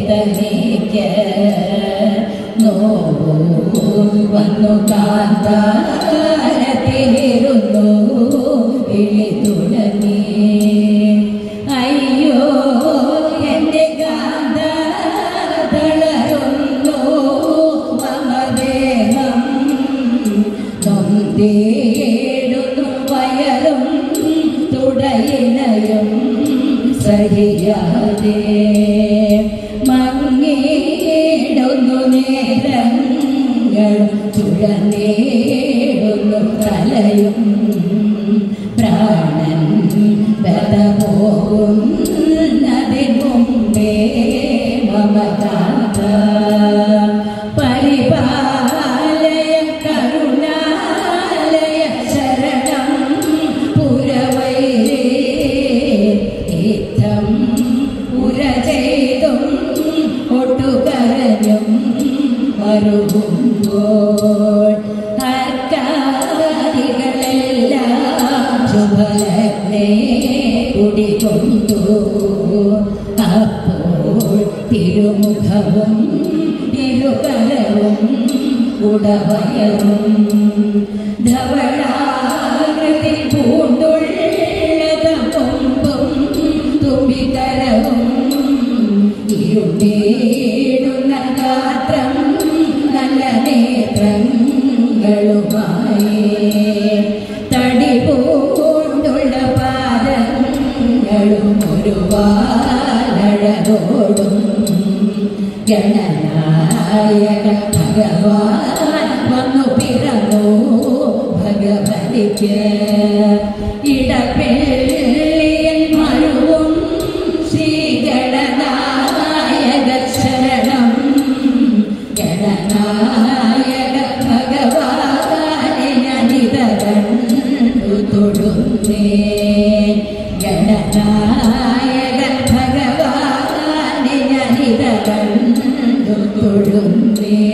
തനിക്ക് നോവു വന്നു കാന്താരത്തിലിരുന്നു വിളി തുടങ്ങി അയ്യോ എന്റെ കാന്ത തളരുന്നു മമദേഹം നൊന്തേടുന്നു വയറും തുടയിലയും സഹിയാതെ മങ്ങിടുന്നു നേരങ്ങൾ ചുഴന്നേടുന്നു തലയും പ്രാണൻ ബല പോകുന്നതിന് മുമ്പേ മമതാത പരിപാലയ കരുണാലയ ശരണം പുരവൈരേ ഇത്തം പുര ചെയ്തും ഒട്ടുകരഞ്ഞും മരുകുമ്പോൾ അർക്കാദികളെല്ലാം ശുഭലഗ്നേ കുടികൊണ്ടു അപ്പോൾ തിരുമുഖവും തിരുകരവും ഉടവയവും ധവളാകൃതി പൂണ്ടുള്ളത കൊമ്പും തുമ്പിക്കരവും ഇരുണ്ടേടുന്ന ഗാത്രം നല്ല നേത്രങ്ങളുമായി തടി പൂണ്ടുള്ള പാദങ്ങളും ഒരു വാലഴകോടും ഗണനായക ഭഗവാൻ വന്നു പിറന്നു ഭഗവതിക്ക് ഇടപെള്ളിയൻ മരുവും ശ്രീഗണനായക ശരണം ഗണനായക ഭഗവാനെ ഞാനിത കണ്ടു തൊടുന്നേ ഗണനായക ഭഗവാനെ ഞാനിത കണ്ടു തൊടുന്നേ